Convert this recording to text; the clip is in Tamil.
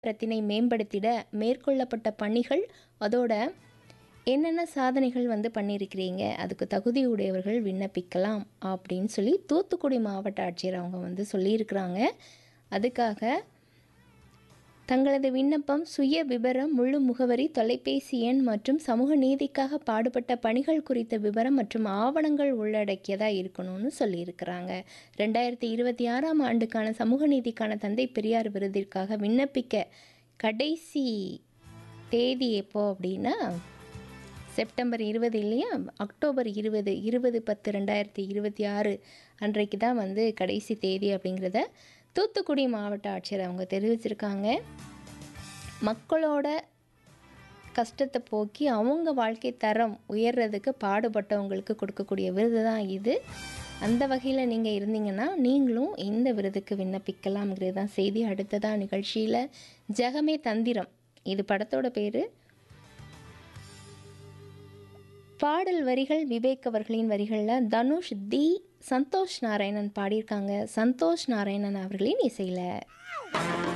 தரத்தினை மேம்படுத்திட மேற்கொள்ளப்பட்ட பணிகள் அதோட என்னென்ன சாதனைகள் வந்து பண்ணியிருக்கிறீங்க அதுக்கு தகுதியுடையவர்கள் விண்ணப்பிக்கலாம் அப்படின்னு சொல்லி தூத்துக்குடி மாவட்ட ஆட்சியர் அவங்க வந்து சொல்லியிருக்கிறாங்க அதுக்காக தங்களது விண்ணப்பம் சுய விபரம் முழு முகவரி தொலைபேசி எண் மற்றும் சமூக நீதிக்காக பாடுபட்ட பணிகள் குறித்த விவரம் மற்றும் ஆவணங்கள் உள்ளடக்கியதாக இருக்கணும்னு சொல்லியிருக்கிறாங்க ரெண்டாயிரத்தி இருபத்தி ஆறாம் ஆண்டுக்கான சமூக நீதிக்கான தந்தை பெரியார் விருதிற்காக விண்ணப்பிக்க கடைசி தேதி எப்போ அப்படின்னா செப்டம்பர் இருபது இல்லையா அக்டோபர் இருபது இருபது பத்து ரெண்டாயிரத்தி இருபத்தி ஆறு அன்றைக்கு தான் வந்து கடைசி தேதி அப்படிங்கிறத தூத்துக்குடி மாவட்ட ஆட்சியர் அவங்க தெரிவிச்சிருக்காங்க மக்களோட கஷ்டத்தை போக்கி அவங்க வாழ்க்கை தரம் உயர்றதுக்கு பாடுபட்டவங்களுக்கு கொடுக்கக்கூடிய விருது தான் இது அந்த வகையில் நீங்கள் இருந்தீங்கன்னா நீங்களும் இந்த விருதுக்கு விண்ணப்பிக்கலாம்ங்கிறது தான் செய்தி அடுத்ததாக நிகழ்ச்சியில் ஜெகமே தந்திரம் இது படத்தோட பேர் பாடல் வரிகள் விவேக் அவர்களின் வரிகளில் தனுஷ் தி சந்தோஷ் நாராயணன் பாடியிருக்காங்க சந்தோஷ் நாராயணன் அவர்களின் இசையில்